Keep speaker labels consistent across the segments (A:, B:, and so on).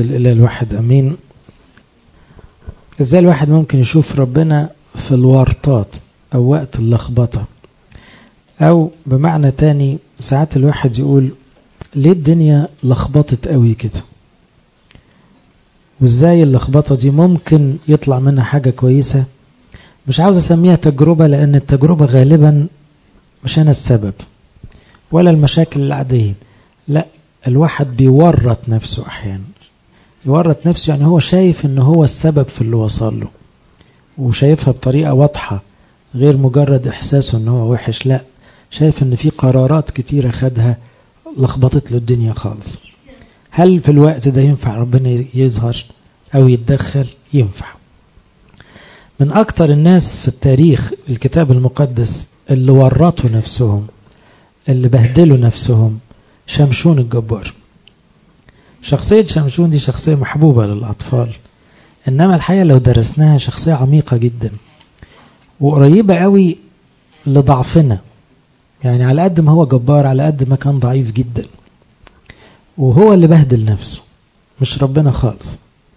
A: الإله الواحد أمين إزاي الواحد ممكن يشوف ربنا في الورطات أو وقت اللخبطة أو بمعنى تاني ساعات الواحد يقول ليه الدنيا لخبطت قوي كده وإزاي اللخبطة دي ممكن يطلع منها حاجة كويسة مش عاوز أسميها تجربة لأن التجربة غالبا مش أنا السبب ولا المشاكل العادية لا الواحد بيورط نفسه أحيانا يورط نفسه يعني هو شايف ان هو السبب في اللي وصل له وشايفها بطريقة واضحة غير مجرد احساسه ان هو وحش لا شايف ان في قرارات كتيرة خدها لخبطت له الدنيا خالص هل في الوقت ده ينفع ربنا يظهر او يتدخل ينفع من اكتر الناس في التاريخ الكتاب المقدس اللي ورطوا نفسهم اللي بهدلوا نفسهم شمشون الجبار شخصية شمشون دي شخصية محبوبة للأطفال إنما الحقيقة لو درسناها شخصية عميقة جدا وقريبة قوي لضعفنا يعني على قد ما هو جبار على قد ما كان ضعيف جدا وهو اللي بهدل نفسه مش ربنا خالص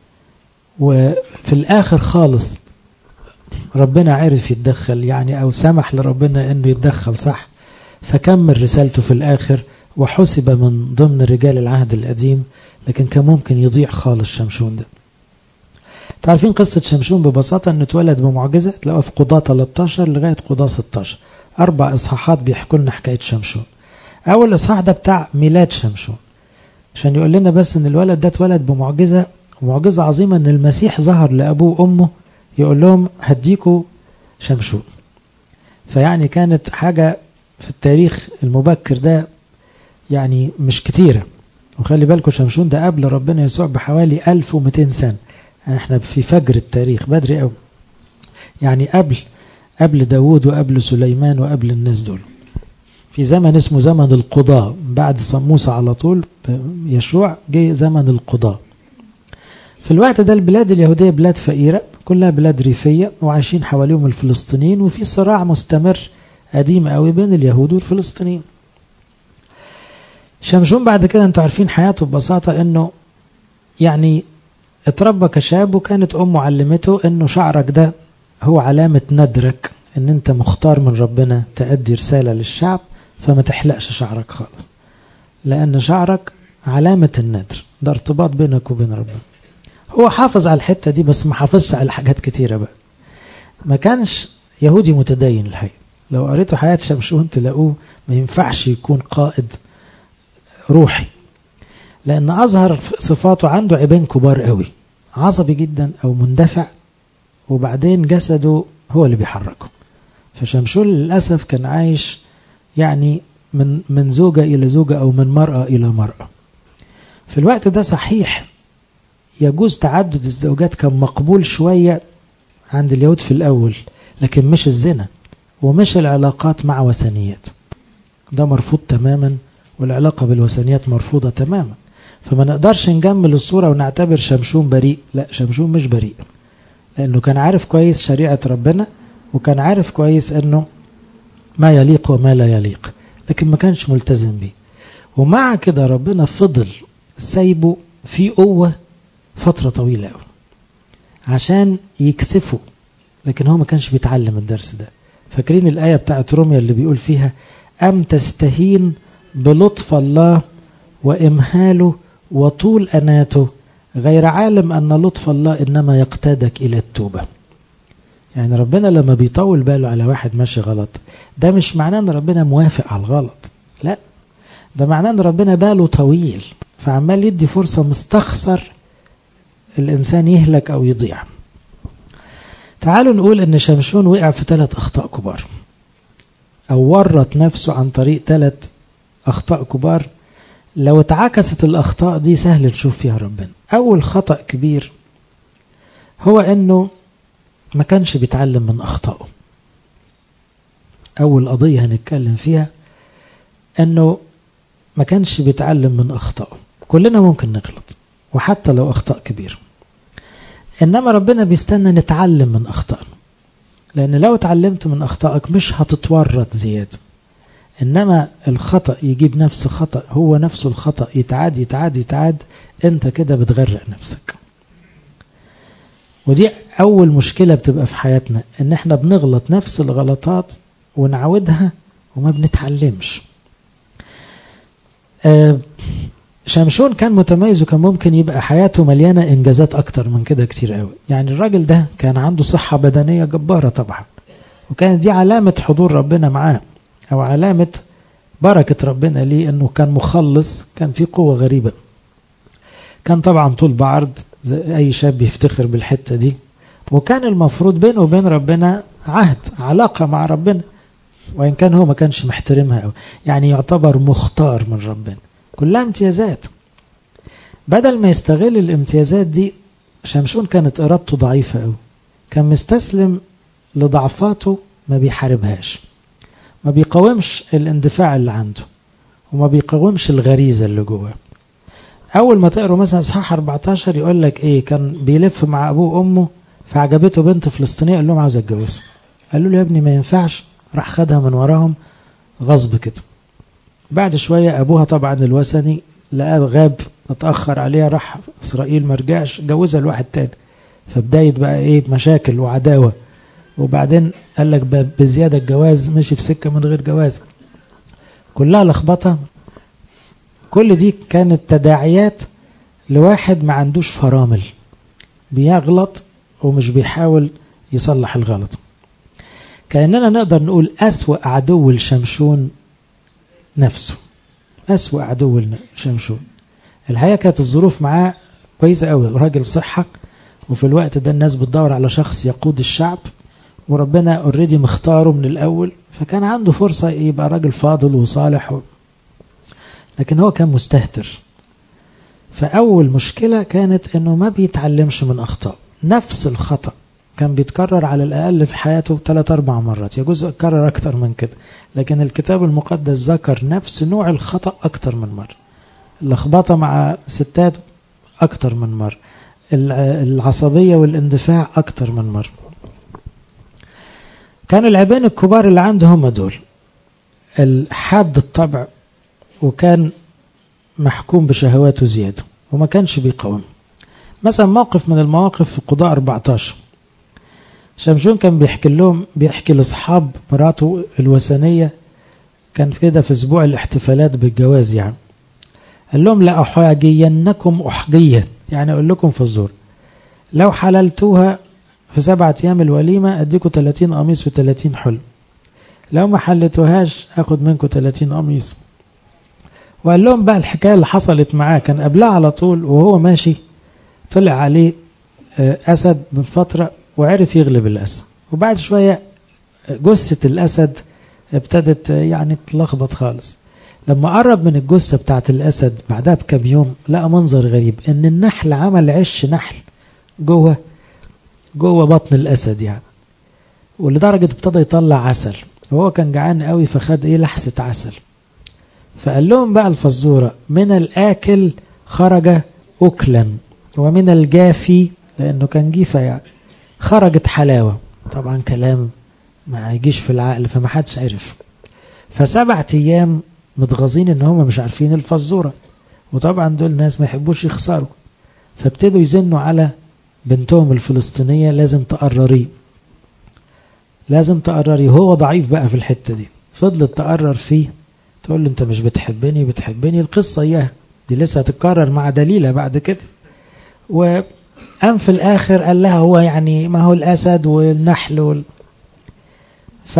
A: وفي الآخر خالص ربنا عرف يتدخل يعني أو سمح لربنا أنه يتدخل صح فكمل رسالته في الآخر وحسب من ضمن رجال العهد القديم لكن كان ممكن يضيع خالص شمشون ده تعرفين قصة شمشون ببساطة انه اتولد بمعجزة تلاقوها في قضاة 13 لغاية قضاة 16 أربع إصحاحات بيحكوا لنا حكاية شمشون أول إصحاح ده بتاع ميلاد شمشون عشان يقول لنا بس ان الولد ده اتولد بمعجزة ومعجزة عظيمة ان المسيح ظهر لأبوه وأمه يقول لهم هديكوا شمشون فيعني كانت حاجة في التاريخ المبكر ده يعني مش كتيرة وخلي بالكم شمشون ده قبل ربنا يسوع بحوالي 1200 سنة يعني احنا في فجر التاريخ بدري قوي يعني قبل قبل داوود وقبل سليمان وقبل الناس دول في زمن اسمه زمن القضاء بعد موسى على طول يشوع جه زمن القضاء في الوقت ده البلاد اليهودية بلاد فقيرة كلها بلاد ريفية وعايشين حواليهم الفلسطينيين وفي صراع مستمر قديم قوي بين اليهود والفلسطينيين شمشون بعد كده انتوا عارفين حياته ببساطة انه يعني اتربى كشاب وكانت امه علمته انه شعرك ده هو علامة ندرك ان انت مختار من ربنا تأدي رسالة للشعب فما تحلقش شعرك خالص لان شعرك علامة الندر ده ارتباط بينك وبين ربنا هو حافظ على الحتة دي بس ما حافظش على حاجات كتيرة بقى ما كانش يهودي متدين الحقيقة لو قريتوا حياة شمشون تلاقوه ما ينفعش يكون قائد روحي لأن أظهر صفاته عنده عيبين كبار قوي عصبي جدا أو مندفع وبعدين جسده هو اللي بيحركه فشمشون للأسف كان عايش يعني من من زوجة إلى زوجة أو من مرأة إلى مرأة في الوقت ده صحيح يجوز تعدد الزوجات كان مقبول شوية عند اليهود في الأول لكن مش الزنا ومش العلاقات مع وثنيات ده مرفوض تماما والعلاقة بالوثنيات مرفوضة تماما فما نقدرش نجمل الصورة ونعتبر شمشون بريء لا شمشون مش بريء لأنه كان عارف كويس شريعة ربنا وكان عارف كويس أنه ما يليق وما لا يليق لكن ما كانش ملتزم بيه ومع كده ربنا فضل سايبه في قوة فترة طويلة قوي عشان يكسفه لكن هو ما كانش بيتعلم الدرس ده فاكرين الآية بتاعت روميا اللي بيقول فيها أم تستهين بلطف الله وإمهاله وطول أناته غير عالم أن لطف الله إنما يقتادك إلى التوبة يعني ربنا لما بيطول باله على واحد ماشي غلط ده مش معناه أن ربنا موافق على الغلط لا ده معناه أن ربنا باله طويل فعمال يدي فرصة مستخسر الإنسان يهلك أو يضيع تعالوا نقول أن شمشون وقع في ثلاث أخطاء كبار أو ورط نفسه عن طريق ثلاث أخطاء كبار لو اتعكست الأخطاء دي سهل نشوف فيها ربنا أول خطأ كبير هو أنه ما كانش بيتعلم من أخطائه أول قضية هنتكلم فيها أنه ما كانش بيتعلم من أخطائه كلنا ممكن نغلط وحتى لو أخطاء كبيرة إنما ربنا بيستنى نتعلم من أخطائنا لأن لو اتعلمت من أخطائك مش هتتورط زيادة إنما الخطأ يجيب نفس خطأ هو نفسه الخطأ يتعاد يتعاد يتعاد أنت كده بتغرق نفسك ودي أول مشكلة بتبقى في حياتنا إن إحنا بنغلط نفس الغلطات ونعودها وما بنتعلمش آه شمشون كان متميز وكان ممكن يبقى حياته مليانة إنجازات أكتر من كده كتير قوي يعني الراجل ده كان عنده صحة بدنية جبارة طبعا وكانت دي علامة حضور ربنا معاه أو علامة بركة ربنا ليه أنه كان مخلص كان في قوة غريبة كان طبعا طول بعرض زي أي شاب يفتخر بالحتة دي وكان المفروض بينه وبين ربنا عهد علاقة مع ربنا وإن كان هو ما كانش محترمها أو يعني يعتبر مختار من ربنا كلها امتيازات بدل ما يستغل الامتيازات دي شمشون كانت إرادته ضعيفة أوي كان مستسلم لضعفاته ما بيحاربهاش ما بيقاومش الاندفاع اللي عنده وما بيقاومش الغريزة اللي جواه أول ما تقروا مثلا إصحاح 14 يقول لك إيه كان بيلف مع أبوه وأمه فعجبته بنت فلسطينية قال لهم عاوز أتجوزها قالوا له يا ابني ما ينفعش راح خدها من وراهم غصب كده بعد شوية أبوها طبعا الوثني لقاه غاب اتأخر عليها راح إسرائيل ما رجعش جوزها لواحد تاني فبداية بقى إيه مشاكل وعداوة وبعدين قال لك بزيادة الجواز مشي في سكة من غير جواز كلها لخبطة كل دي كانت تداعيات لواحد ما عندوش فرامل بيغلط ومش بيحاول يصلح الغلط كأننا نقدر نقول أسوأ عدو لشمشون نفسه أسوأ عدو لشمشون الحقيقة كانت الظروف معاه كويسة قوي راجل صحة وفي الوقت ده الناس بتدور على شخص يقود الشعب وربنا اوريدي مختاره من الأول فكان عنده فرصة يبقى راجل فاضل وصالح و... لكن هو كان مستهتر فأول مشكلة كانت أنه ما بيتعلمش من أخطاء نفس الخطأ كان بيتكرر على الأقل في حياته ثلاث أربع مرات يجوز يتكرر أكتر من كده لكن الكتاب المقدس ذكر نفس نوع الخطأ أكتر من مرة اللخبطة مع ستات أكتر من مرة العصبية والاندفاع أكتر من مرة كان العيبين الكبار اللي عنده هم دول الحاد الطبع وكان محكوم بشهواته زيادة وما كانش بيقاوم مثلا موقف من المواقف في قضاء 14 شمشون كان بيحكي لهم بيحكي لاصحاب مراته الوثنية كان كده في اسبوع الاحتفالات بالجواز يعني قال لهم لا أحاجينكم أحجيا يعني أقول لكم في الزور لو حللتوها في سبعة أيام الوليمة أديكم 30 قميص و30 حلم لو ما حلتوهاش أخد منكم 30 قميص وقال لهم بقى الحكاية اللي حصلت معاه كان قبلها على طول وهو ماشي طلع عليه أسد من فترة وعرف يغلب الأسد وبعد شوية جثة الأسد ابتدت يعني تلخبط خالص لما قرب من الجثة بتاعت الأسد بعدها بكم يوم لقى منظر غريب إن النحل عمل عش نحل جوه جوه بطن الأسد يعني ولدرجة ابتدى يطلع عسل وهو كان جعان قوي فخد ايه لحسة عسل فقال لهم بقى الفزورة من الآكل خرج أكلا ومن الجافي لأنه كان جيفة يعني خرجت حلاوة طبعا كلام ما يجيش في العقل فما حدش عرف فسبعة أيام متغاظين ان هم مش عارفين الفزورة وطبعا دول ناس ما يحبوش يخسروا فابتدوا يزنوا على بنتهم الفلسطينية لازم تقرريه لازم تقرريه هو ضعيف بقى في الحتة دي فضلت تقرر فيه تقول له انت مش بتحبني بتحبني القصة اياها دي لسه هتتكرر مع دليلة بعد كده وقام في الاخر قال لها هو يعني ما هو الاسد والنحل وال... ف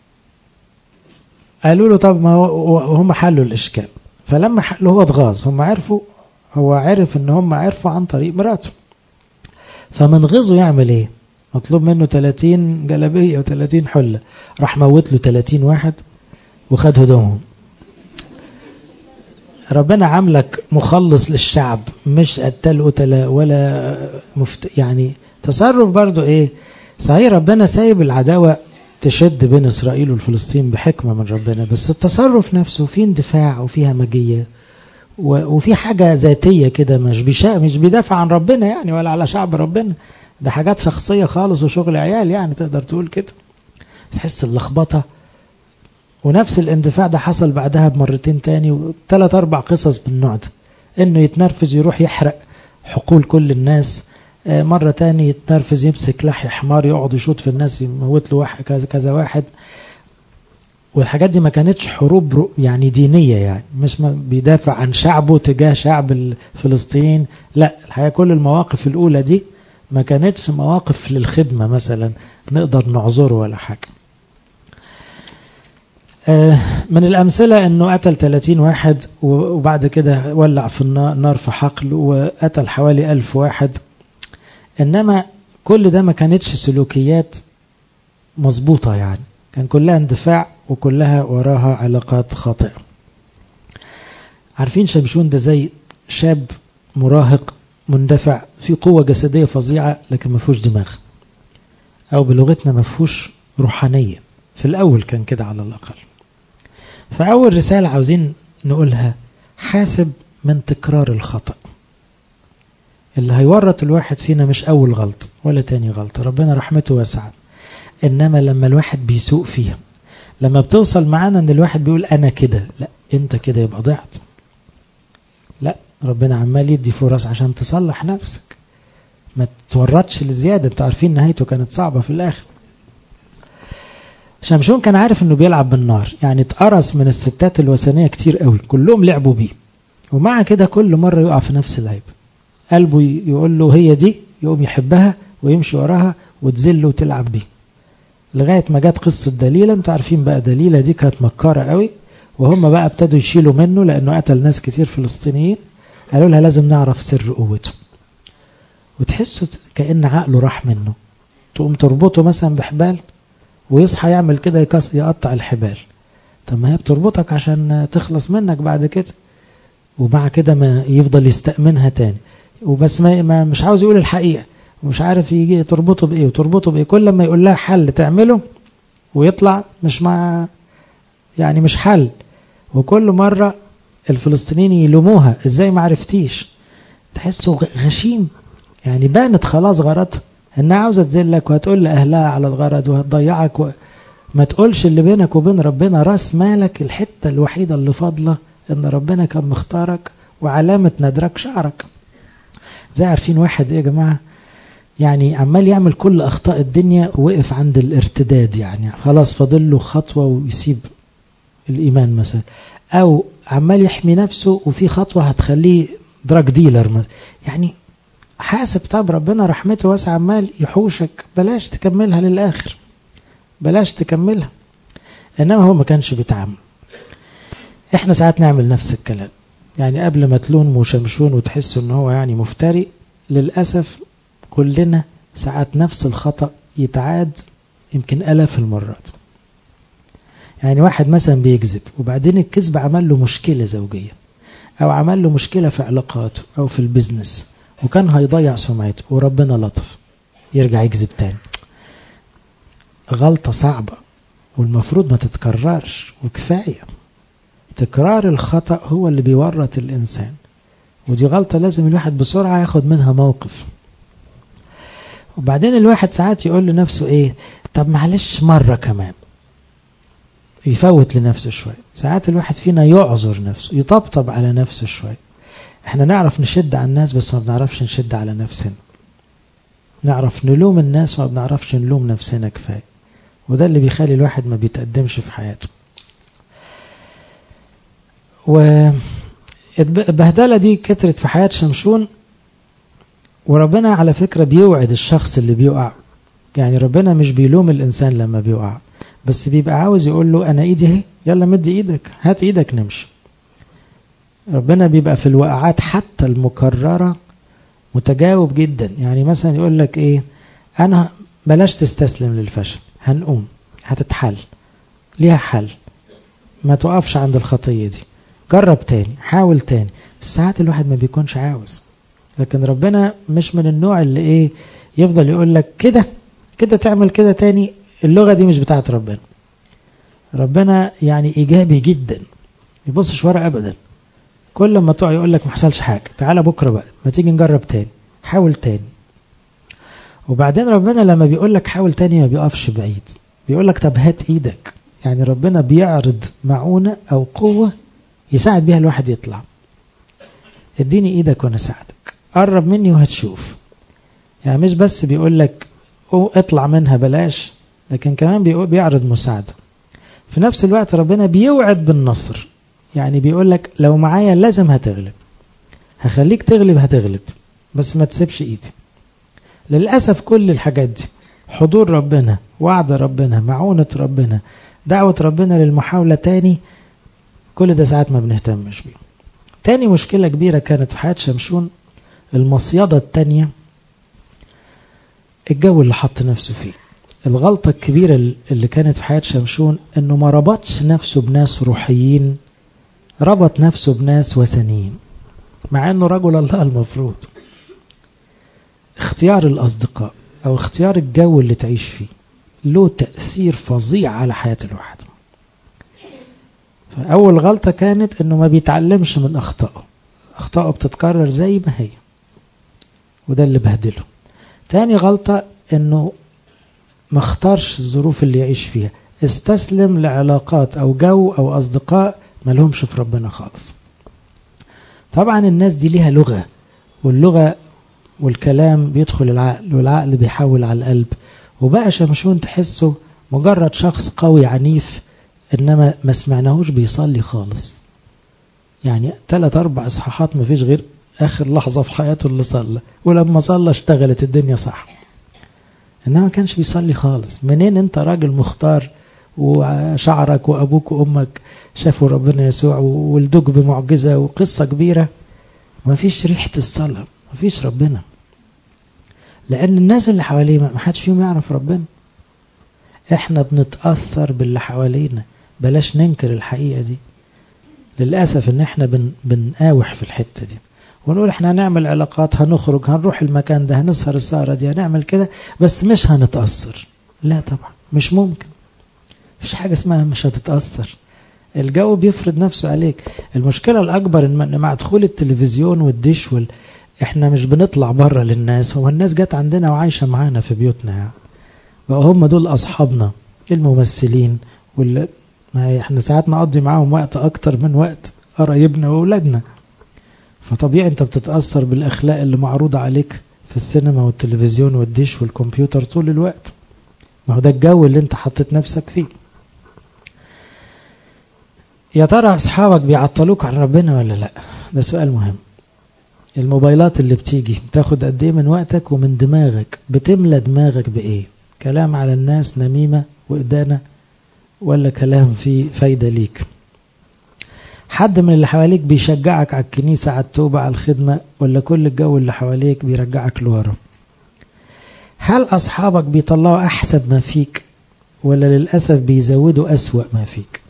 A: قالوا له طب ما هو هم حلوا الاشكال فلما حلوا هو اتغاظ هم عرفوا هو عرف ان هم عرفوا عن طريق مراته فمن غيظه يعمل ايه مطلوب منه 30 جلابيه و30 حله راح موت له 30 واحد وخد هدومهم ربنا عاملك مخلص للشعب مش قتال قتلة ولا مفت... يعني تصرف برضو ايه صحيح ربنا سايب العداوة تشد بين إسرائيل والفلسطين بحكمة من ربنا بس التصرف نفسه فيه اندفاع وفيه همجية وفي حاجة ذاتية كده مش بيشا مش بيدافع عن ربنا يعني ولا على شعب ربنا ده حاجات شخصية خالص وشغل عيال يعني تقدر تقول كده تحس اللخبطة ونفس الاندفاع ده حصل بعدها بمرتين تاني وثلاث أربع قصص بالنوع ده إنه يتنرفز يروح يحرق حقول كل الناس مرة تاني يتنرفز يمسك لحي حمار يقعد يشوط في الناس يموت له واحد كذا, كذا واحد والحاجات دي ما كانتش حروب يعني دينية يعني مش بيدافع عن شعبه تجاه شعب الفلسطينيين لا الحقيقة كل المواقف الأولى دي ما كانتش مواقف للخدمة مثلا نقدر نعذره ولا حاجة من الأمثلة أنه قتل 30 واحد وبعد كده ولع في النار في حقل وقتل حوالي ألف واحد إنما كل ده ما كانتش سلوكيات مظبوطة يعني كان كلها اندفاع وكلها وراها علاقات خاطئة عارفين شمشون ده زي شاب مراهق مندفع في قوة جسدية فظيعة لكن ما فيهوش دماغ أو بلغتنا ما فيهوش روحانية في الأول كان كده على الأقل فأول رسالة عاوزين نقولها حاسب من تكرار الخطأ اللي هيورط الواحد فينا مش أول غلط ولا تاني غلط ربنا رحمته واسعة إنما لما الواحد بيسوق فيها لما بتوصل معانا ان الواحد بيقول انا كده لا انت كده يبقى ضعت لا ربنا عمال يدي فرص عشان تصلح نفسك ما تورطش لزيادة انتوا عارفين نهايته كانت صعبة في الاخر شمشون كان عارف انه بيلعب بالنار يعني اتقرص من الستات الوثنية كتير قوي كلهم لعبوا بيه ومع كده كل مرة يقع في نفس العيب قلبه يقول له هي دي يقوم يحبها ويمشي وراها وتذله وتلعب بيه لغاية ما جت قصة دليلة انتوا عارفين بقى دليلة دي كانت مكارة قوي وهم بقى ابتدوا يشيلوا منه لأنه قتل ناس كتير فلسطينيين قالوا لها لازم نعرف سر قوته وتحسوا كأن عقله راح منه تقوم تربطه مثلا بحبال ويصحى يعمل كده يقطع الحبال طب ما هي بتربطك عشان تخلص منك بعد كده ومع كده ما يفضل يستأمنها تاني وبس ما, ما مش عاوز يقول الحقيقة ومش عارف يجي تربطه بإيه وتربطه بإيه كل ما يقول لها حل تعمله ويطلع مش مع يعني مش حل وكل مرة الفلسطينيين يلوموها ازاي ما عرفتيش تحسه غشيم يعني بانت خلاص غرضها انها عاوزة تذلك وهتقول لأهلها على الغرض وهتضيعك و... ما تقولش اللي بينك وبين ربنا راس مالك الحتة الوحيدة اللي فاضلة ان ربنا كان مختارك وعلامة ندرك شعرك زي عارفين واحد ايه يا جماعة يعني عمال يعمل كل أخطاء الدنيا ووقف عند الارتداد يعني خلاص فاضل له خطوة ويسيب الإيمان مثلا أو عمال يحمي نفسه وفي خطوة هتخليه دراج ديلر مثلا يعني حاسب طب ربنا رحمته واسعة عمال يحوشك بلاش تكملها للآخر بلاش تكملها إنما هو ما كانش بيتعامل إحنا ساعات نعمل نفس الكلام يعني قبل ما تلون وشمشون وتحسوا إن هو يعني مفتري للأسف كلنا ساعات نفس الخطأ يتعاد يمكن ألاف المرات يعني واحد مثلا بيكذب وبعدين الكذب عمل له مشكلة زوجية أو عمل له مشكلة في علاقاته أو في البزنس وكان هيضيع سمعته وربنا لطف يرجع يكذب تاني غلطة صعبة والمفروض ما تتكررش وكفاية تكرار الخطأ هو اللي بيورط الإنسان ودي غلطة لازم الواحد بسرعة ياخد منها موقف وبعدين الواحد ساعات يقول لنفسه ايه طب معلش مرة كمان يفوت لنفسه شوية ساعات الواحد فينا يعذر نفسه يطبطب على نفسه شوية احنا نعرف نشد على الناس بس ما بنعرفش نشد على نفسنا نعرف نلوم الناس ما بنعرفش نلوم نفسنا كفاية وده اللي بيخلي الواحد ما بيتقدمش في حياته والبهدلة دي كترت في حياة شمشون وربنا على فكرة بيوعد الشخص اللي بيقع يعني ربنا مش بيلوم الإنسان لما بيقع بس بيبقى عاوز يقول له أنا إيدي اهي يلا مد إيدك هات إيدك نمشي ربنا بيبقى في الوقعات حتى المكررة متجاوب جدا يعني مثلا يقول لك إيه أنا بلاش تستسلم للفشل هنقوم هتتحل ليها حل ما توقفش عند الخطية دي جرب تاني حاول تاني ساعات الواحد ما بيكونش عاوز لكن ربنا مش من النوع اللي ايه يفضل يقول لك كده كده تعمل كده تاني اللغة دي مش بتاعت ربنا ربنا يعني ايجابي جدا يبصش ورا ابدا كل ما تقع يقول لك ما حصلش حاجة تعالى بكرة بقى ما تيجي نجرب تاني حاول تاني وبعدين ربنا لما بيقول لك حاول تاني ما بيقفش بعيد بيقول لك طب هات ايدك يعني ربنا بيعرض معونة أو قوة يساعد بيها الواحد يطلع اديني ايدك وانا اساعدك قرب مني وهتشوف يعني مش بس بيقول لك اطلع منها بلاش لكن كمان بيعرض مساعدة في نفس الوقت ربنا بيوعد بالنصر يعني بيقول لك لو معايا لازم هتغلب هخليك تغلب هتغلب بس ما تسيبش ايدي للأسف كل الحاجات دي حضور ربنا وعد ربنا معونة ربنا دعوة ربنا للمحاولة تاني كل ده ساعات ما بنهتمش بيه تاني مشكلة كبيرة كانت في حياة شمشون المصيدة التانية الجو اللي حط نفسه فيه الغلطة الكبيرة اللي كانت في حياة شمشون انه ما ربطش نفسه بناس روحيين ربط نفسه بناس وثنيين مع انه رجل الله المفروض اختيار الاصدقاء او اختيار الجو اللي تعيش فيه له تأثير فظيع على حياة الواحد فأول غلطة كانت انه ما بيتعلمش من اخطائه اخطائه بتتكرر زي ما هي وده اللي بهدله تاني غلطة انه ما اختارش الظروف اللي يعيش فيها استسلم لعلاقات او جو او اصدقاء ما لهمش في ربنا خالص طبعا الناس دي ليها لغة واللغة والكلام بيدخل العقل والعقل بيحول على القلب وبقى شمشون تحسه مجرد شخص قوي عنيف انما ما سمعناهوش بيصلي خالص يعني ثلاث اربع اصحاحات ما فيش غير اخر لحظة في حياته اللي صلى ولما صلى اشتغلت الدنيا صح انما ما كانش بيصلي خالص منين انت راجل مختار وشعرك وابوك وامك شافوا ربنا يسوع وولدوك بمعجزة وقصة كبيرة ما فيش ريحة الصلاة ما فيش ربنا لان الناس اللي حواليه ما حدش فيهم يعرف ربنا احنا بنتأثر باللي حوالينا بلاش ننكر الحقيقة دي للأسف ان احنا بن بنقاوح في الحتة دي ونقول احنا هنعمل علاقات هنخرج هنروح المكان ده هنسهر السهرة دي هنعمل كده بس مش هنتأثر لا طبعا مش ممكن مفيش حاجة اسمها مش هتتأثر الجو بيفرض نفسه عليك المشكلة الأكبر إن مع دخول التلفزيون والدش وال... احنا مش بنطلع بره للناس هو الناس جت عندنا وعايشة معانا في بيوتنا يعني بقى هم دول أصحابنا الممثلين وال... ما احنا ساعات نقضي معاهم وقت أكتر من وقت قرايبنا وأولادنا فطبيعي انت بتتأثر بالأخلاق اللي معروضة عليك في السينما والتلفزيون والديش والكمبيوتر طول الوقت ما هو ده الجو اللي انت حطيت نفسك فيه يا ترى أصحابك بيعطلوك عن ربنا ولا لا ده سؤال مهم الموبايلات اللي بتيجي بتاخد قد ايه من وقتك ومن دماغك بتملى دماغك بايه كلام على الناس نميمة وإدانة ولا كلام فيه فايدة ليك حد من اللي حواليك بيشجعك على الكنيسة على التوبة على الخدمة ولا كل الجو اللي حواليك بيرجعك لورا هل أصحابك بيطلعوا أحسن ما فيك ولا للأسف بيزودوا أسوأ ما فيك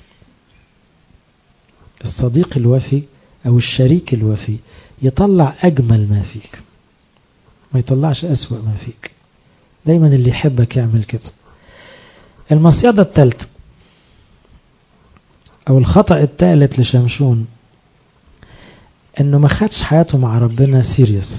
A: الصديق الوفي أو الشريك الوفي يطلع أجمل ما فيك ما يطلعش أسوأ ما فيك دايما اللي يحبك يعمل كده المصيدة الثالثة أو الخطأ الثالث لشمشون أنه ما خدش حياته مع ربنا سيريس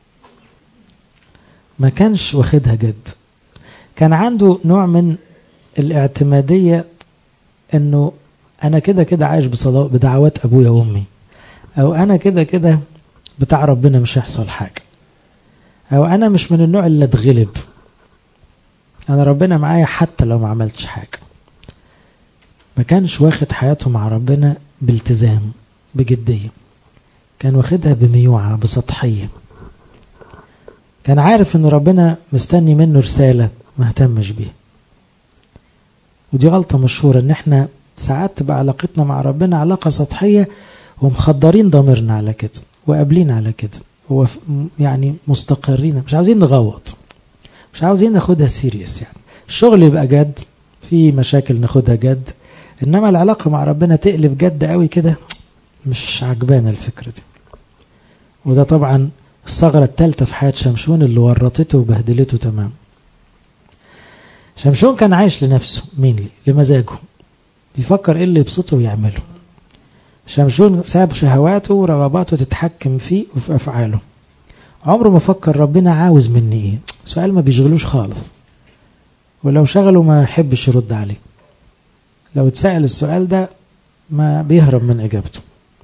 A: ما كانش واخدها جد كان عنده نوع من الاعتمادية أنه أنا كده كده عايش بدعوات أبويا وأمي أو أنا كده كده بتاع ربنا مش هيحصل حاجة أو أنا مش من النوع اللي اتغلب أنا ربنا معايا حتى لو ما عملتش حاجة ما كانش واخد حياته مع ربنا بالتزام بجدية كان واخدها بميوعة بسطحية كان عارف ان ربنا مستني منه رسالة ما اهتمش بيها ودي غلطة مشهورة ان احنا ساعات تبقى علاقتنا مع ربنا علاقة سطحية ومخدرين ضميرنا على كده وقابلين على كده هو يعني مستقرين مش عاوزين نغوط مش عاوزين ناخدها سيريس يعني الشغل يبقى جد في مشاكل ناخدها جد انما العلاقة مع ربنا تقلب جد قوي كده مش عجبانا الفكرة دي وده طبعا الثغرة الثالثة في حياة شمشون اللي ورطته وبهدلته تمام شمشون كان عايش لنفسه مين لمزاجه بيفكر ايه اللي يبسطه ويعمله شمشون ساب شهواته ورغباته تتحكم فيه وفي أفعاله عمره ما فكر ربنا عاوز مني ايه سؤال ما بيشغلوش خالص ولو شغله ما يحبش يرد عليه لو اتسأل السؤال ده ما بيهرب من إجابته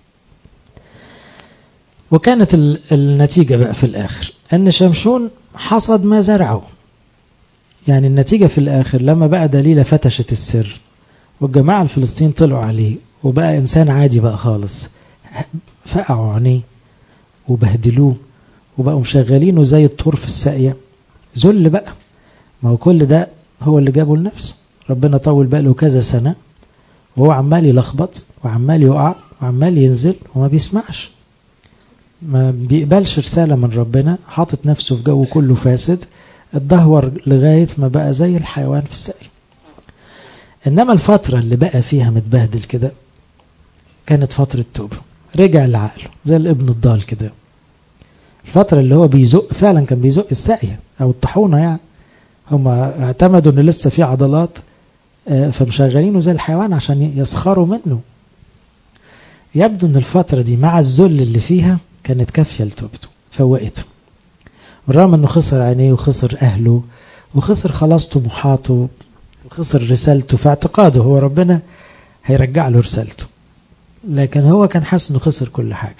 A: وكانت النتيجة بقى في الآخر أن شمشون حصد ما زرعه يعني النتيجة في الآخر لما بقى دليلة فتشت السر والجماعة الفلسطين طلعوا عليه وبقى إنسان عادي بقى خالص فقعوا عينيه وبهدلوه وبقوا مشغلينه زي الطور في الساقية ذل بقى ما هو كل ده هو اللي جابه لنفسه ربنا طول باله كذا سنة وهو عمال يلخبط وعمال يقع وعمال ينزل وما بيسمعش ما بيقبلش رسالة من ربنا حاطط نفسه في جو كله فاسد اتدهور لغاية ما بقى زي الحيوان في السقي إنما الفترة اللي بقى فيها متبهدل كده كانت فترة توبة رجع لعقله زي الابن الضال كده الفترة اللي هو بيزق فعلا كان بيزق الساقية أو الطحونة يعني هم اعتمدوا ان لسه في عضلات فمشغلينه زي الحيوان عشان يسخروا منه يبدو ان الفترة دي مع الذل اللي فيها كانت كافية لتوبته فوقته بالرغم انه خسر عينيه وخسر اهله وخسر خلاص طموحاته وخسر رسالته في اعتقاده هو ربنا هيرجع له رسالته لكن هو كان حاسس انه خسر كل حاجة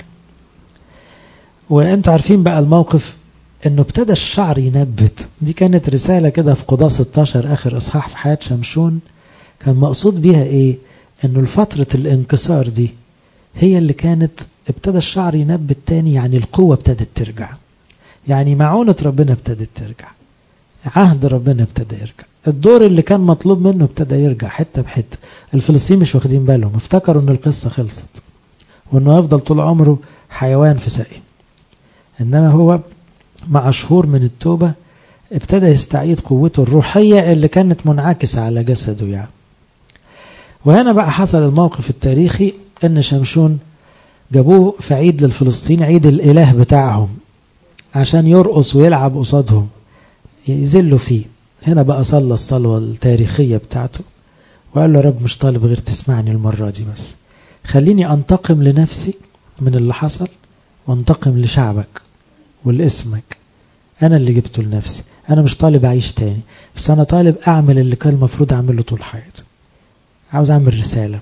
A: وانتوا عارفين بقى الموقف انه ابتدى الشعر ينبت دي كانت رسالة كده في قضاء 16 اخر اصحاح في حياة شمشون كان مقصود بيها ايه انه الفترة الانكسار دي هي اللي كانت ابتدى الشعر ينبت تاني يعني القوة ابتدت ترجع يعني معونة ربنا ابتدت ترجع عهد ربنا ابتدى يرجع الدور اللي كان مطلوب منه ابتدى يرجع حتة بحتة الفلسطين مش واخدين بالهم افتكروا ان القصة خلصت وانه يفضل طول عمره حيوان في سقي انما هو مع شهور من التوبة ابتدى يستعيد قوته الروحية اللي كانت منعكسة على جسده يعني وهنا بقى حصل الموقف التاريخي ان شمشون جابوه في عيد للفلسطين عيد الاله بتاعهم عشان يرقص ويلعب قصادهم يذلوا فيه هنا بقى صلى الصلوة التاريخية بتاعته وقال له رب مش طالب غير تسمعني المرة دي بس خليني أنتقم لنفسي من اللي حصل وانتقم لشعبك ولاسمك أنا اللي جبته لنفسي أنا مش طالب أعيش تاني بس أنا طالب أعمل اللي كان المفروض أعمله طول حياتي عاوز أعمل رسالة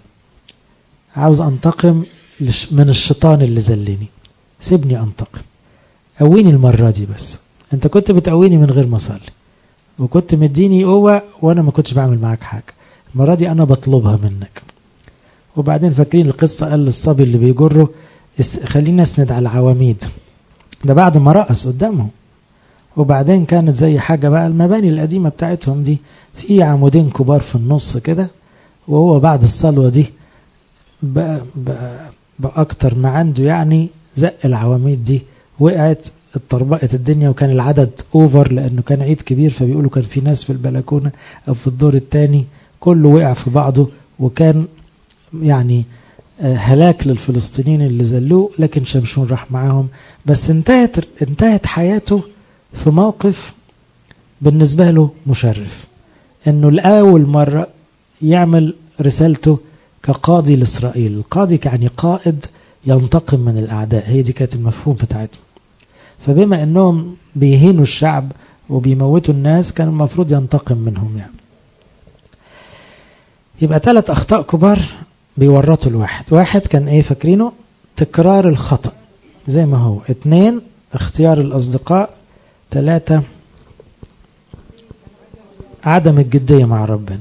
A: عاوز أنتقم من الشيطان اللي زلني سيبني أنتقم قويني المرة دي بس أنت كنت بتقويني من غير ما أصلي وكنت مديني قوة وأنا ما كنتش بعمل معاك حاجة المرة دي أنا بطلبها منك وبعدين فاكرين القصة قال للصبي اللي بيجره خلينا اسند على العواميد ده بعد ما رقص قدامهم وبعدين كانت زي حاجة بقى المباني القديمة بتاعتهم دي في عمودين كبار في النص كده وهو بعد الصلوة دي بقى, بقى, بقى أكتر ما عنده يعني زق العواميد دي وقعت اتطربقت الدنيا وكان العدد اوفر لانه كان عيد كبير فبيقولوا كان في ناس في البلكونه او في الدور الثاني كله وقع في بعضه وكان يعني هلاك للفلسطينيين اللي زلوه لكن شمشون راح معاهم بس انتهت انتهت حياته في موقف بالنسبة له مشرف انه لأول مرة يعمل رسالته كقاضي لإسرائيل القاضي يعني قائد ينتقم من الأعداء هي دي كانت المفهوم بتاعتهم فبما انهم بيهينوا الشعب وبيموتوا الناس كان المفروض ينتقم منهم يعني يبقى ثلاث اخطاء كبار بيورطوا الواحد واحد كان ايه فاكرينه تكرار الخطأ زي ما هو اتنين اختيار الاصدقاء ثلاثة عدم الجدية مع ربنا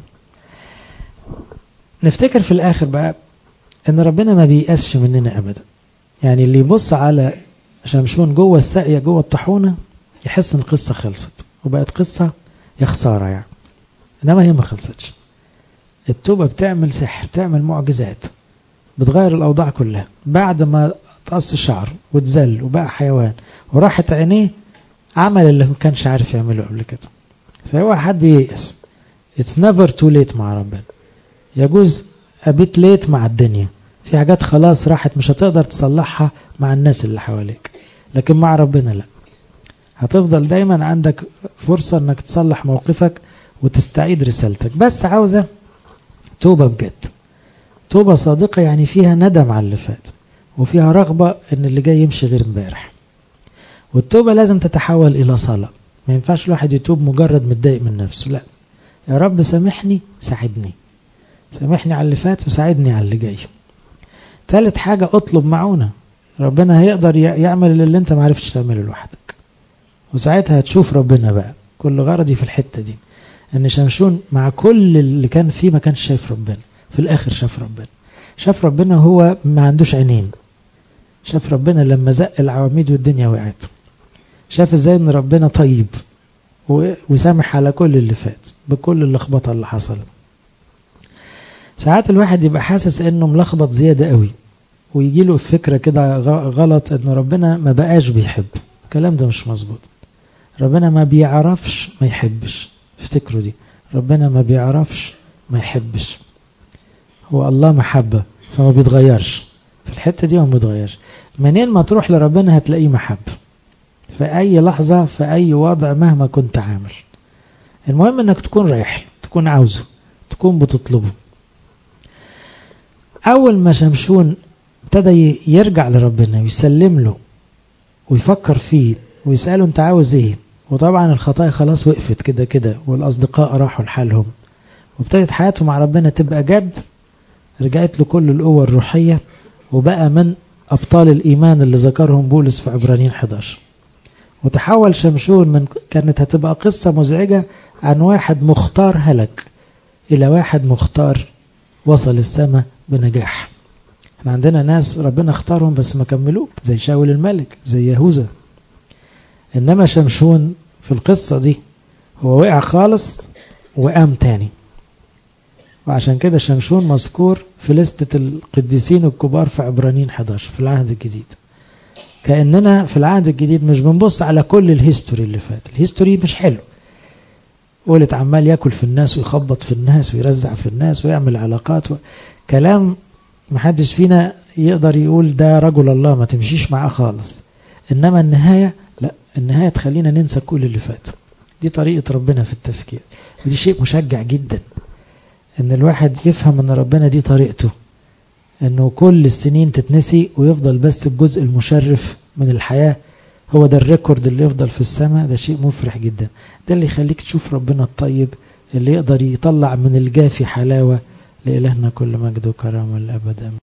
A: نفتكر في الاخر بقى ان ربنا ما بيأسش مننا ابدا يعني اللي يبص على شمشون جوه الساقية جوه الطاحونة يحس ان القصة خلصت وبقت قصة يا خسارة يعني انما هي ما خلصتش التوبة بتعمل سحر بتعمل معجزات بتغير الأوضاع كلها بعد ما تقص شعر وتزل وبقى حيوان وراحت عينيه عمل اللي ما كانش عارف يعمله قبل كده فهو حد ييأس It's never too late مع ربنا يجوز أبيت ليت مع الدنيا في حاجات خلاص راحت مش هتقدر تصلحها مع الناس اللي حواليك لكن مع ربنا لا هتفضل دايما عندك فرصة انك تصلح موقفك وتستعيد رسالتك بس عاوزة توبة بجد توبة صادقة يعني فيها ندم على اللي فات وفيها رغبة ان اللي جاي يمشي غير امبارح والتوبة لازم تتحول الى صلاة ما ينفعش الواحد يتوب مجرد متضايق من نفسه لا يا رب سامحني ساعدني سامحني على اللي فات وساعدني على اللي جاي ثالث حاجة اطلب معونة ربنا هيقدر يعمل اللي انت معرفتش تعمله لوحدك وساعتها هتشوف ربنا بقى كل غرضي في الحتة دي ان شمشون مع كل اللي كان فيه ما كانش شايف ربنا في الاخر شاف ربنا شاف ربنا هو ما عندوش عينين شاف ربنا لما زق العواميد والدنيا وقعت شاف ازاي ان ربنا طيب وسامح على كل اللي فات بكل اللخبطه اللي حصلت ساعات الواحد يبقى حاسس انه ملخبط زياده قوي ويجي له فكره كده غلط ان ربنا ما بقاش بيحب الكلام ده مش مظبوط ربنا ما بيعرفش ما يحبش افتكروا دي ربنا ما بيعرفش ما يحبش هو الله محبة فما بيتغيرش في الحتة دي ما بيتغيرش منين ما تروح لربنا هتلاقيه محبة في أي لحظة في أي وضع مهما كنت عامل المهم انك تكون رايح تكون عاوزه تكون بتطلبه أول ما شمشون ابتدى يرجع لربنا ويسلم له ويفكر فيه ويسأله انت عاوز ايه وطبعا الخطايا خلاص وقفت كده كده والأصدقاء راحوا لحالهم وابتدت حياته مع ربنا تبقى جد رجعت له كل القوة الروحية وبقى من أبطال الإيمان اللي ذكرهم بولس في عبرانيين 11 وتحول شمشون من كانت هتبقى قصة مزعجة عن واحد مختار هلك إلى واحد مختار وصل السماء بنجاح احنا عندنا ناس ربنا اختارهم بس ما كملوه زي شاول الملك زي يهوذا إنما شمشون في القصة دي هو وقع خالص وقام تاني وعشان كده شمشون مذكور في لستة القديسين الكبار في عبرانيين 11 في العهد الجديد كأننا في العهد الجديد مش بنبص على كل الهيستوري اللي فات الهيستوري مش حلو قولت عمال ياكل في الناس ويخبط في الناس ويرزع في الناس ويعمل علاقات و... كلام محدش فينا يقدر يقول ده رجل الله ما تمشيش معاه خالص إنما النهاية لا النهاية تخلينا ننسى كل اللي فات دي طريقة ربنا في التفكير ودي شيء مشجع جدا ان الواحد يفهم ان ربنا دي طريقته انه كل السنين تتنسي ويفضل بس الجزء المشرف من الحياة هو ده الريكورد اللي يفضل في السماء ده شيء مفرح جدا ده اللي يخليك تشوف ربنا الطيب اللي يقدر يطلع من الجافي حلاوة لإلهنا كل مجد وكرامة الأبد